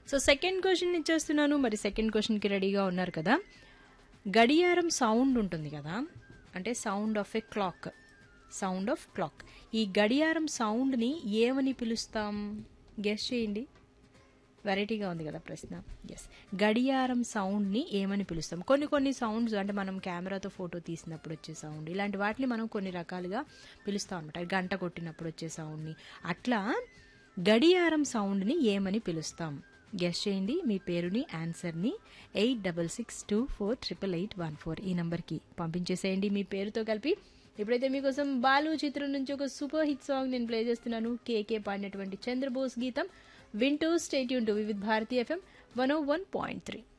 so second question ఇచ్చేస్తున్నాను మరి second క్వశ్చన్కి రెడీగా ఉన్నారు కదా గడియారం సౌండ్ ఉంటుంది కదా అంటే sound of a clock sound of clock ఈ గడియారం సౌండ్ని ఏమని పిలుస్తాం గెస్ చేయండి వెరైటీగా ఉంది కదా ప్రశ్న ఎస్ గడియారం సౌండ్ని ఏమని పిలుస్తాం కొన్ని కొన్ని సౌండ్స్ అంటే మనం కెమెరాతో ఫోటో తీసినప్పుడు వచ్చే సౌండ్ ఇలాంటి వాటిని మనం కొన్ని రకాలుగా పిలుస్తాం అనమాట గంట కొట్టినప్పుడు వచ్చే సౌండ్ని అట్లా గడియారం సౌండ్ని ఏమని పిలుస్తాం గెస్ చేయండి మీ పేరుని ఆన్సర్ని eight double six two four triple eight one four ఈ నంబర్కి పంపించేసేయండి మీ పేరుతో కలిపి ఇప్పుడైతే మీకోసం బాలు చిత్రం నుంచి ఒక సూపర్ హిట్ సాంగ్ నేను ప్లే చేస్తున్నాను కేకే పాడినటువంటి చంద్రబోస్ గీతం వింటూ stay tune to Vividh Bharati FM one O one point three